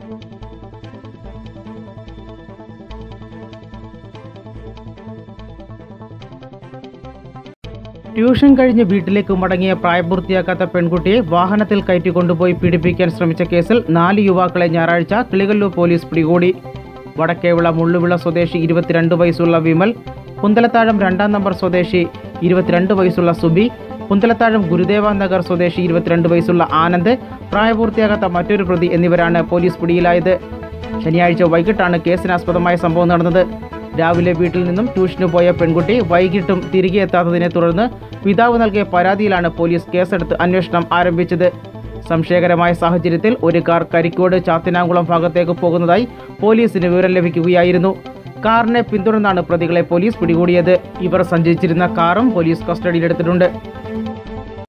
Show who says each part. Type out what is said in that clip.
Speaker 1: tuition കഴിഞ്ഞ് വീട്ടിലേക്ക് മടങ്ങിയ പ്രായപൂർത്തിയാക്കാത്ത പെൺകുട്ടിയെ വാഹനത്തിൽ കയറ്റി കൊണ്ടുപോയി പീഡിപ്പിക്കാൻ ശ്രമിച്ച കേസിൽ നാല് യുവാക്കളെ ഞായറാഴ്ച കിളികല്ലൂർ പോലീസ് പിടികൂടി വടക്കേവിള മുള്ളുവിള സ്വദേശി ഇരുപത്തിരണ്ട് വയസ്സുള്ള വിമൽ കുന്തലത്താഴം രണ്ടാം നമ്പർ സ്വദേശി ഇരുപത്തിരണ്ട് വയസ്സുള്ള സുബി കുന്തലത്താഴം ഗുരുദേവ നഗർ സ്വദേശി ഇരുപത്തിരണ്ട് വയസ്സുള്ള ആനന്ദ് പ്രായപൂർത്തിയാകാത്ത മറ്റൊരു പ്രതി എന്നിവരാണ് പോലീസ് പിടിയിലായത് ശനിയാഴ്ച വൈകിട്ടാണ് കേസിനാസ്പദമായ സംഭവം നടന്നത് രാവിലെ വീട്ടിൽ നിന്നും ട്യൂഷന് പോയ പെൺകുട്ടി വൈകിട്ടും തിരികെ എത്താത്തതിനെ തുടർന്ന് പിതാവ് നൽകിയ പരാതിയിലാണ് പോലീസ് കേസെടുത്ത് അന്വേഷണം ആരംഭിച്ചത് സംശയകരമായ സാഹചര്യത്തിൽ ഒരു കാർ കരിക്കോട് ചാത്തിനാങ്കുളം ഭാഗത്തേക്ക് പോകുന്നതായി പോലീസിന് വിവരം ലഭിക്കുകയായിരുന്നു കാറിനെ പിന്തുടർന്നാണ് പ്രതികളെ പോലീസ് പിടികൂടിയത് ഇവർ സഞ്ചരിച്ചിരുന്ന കാറും പോലീസ് കസ്റ്റഡിയിലെടുത്തിട്ടുണ്ട്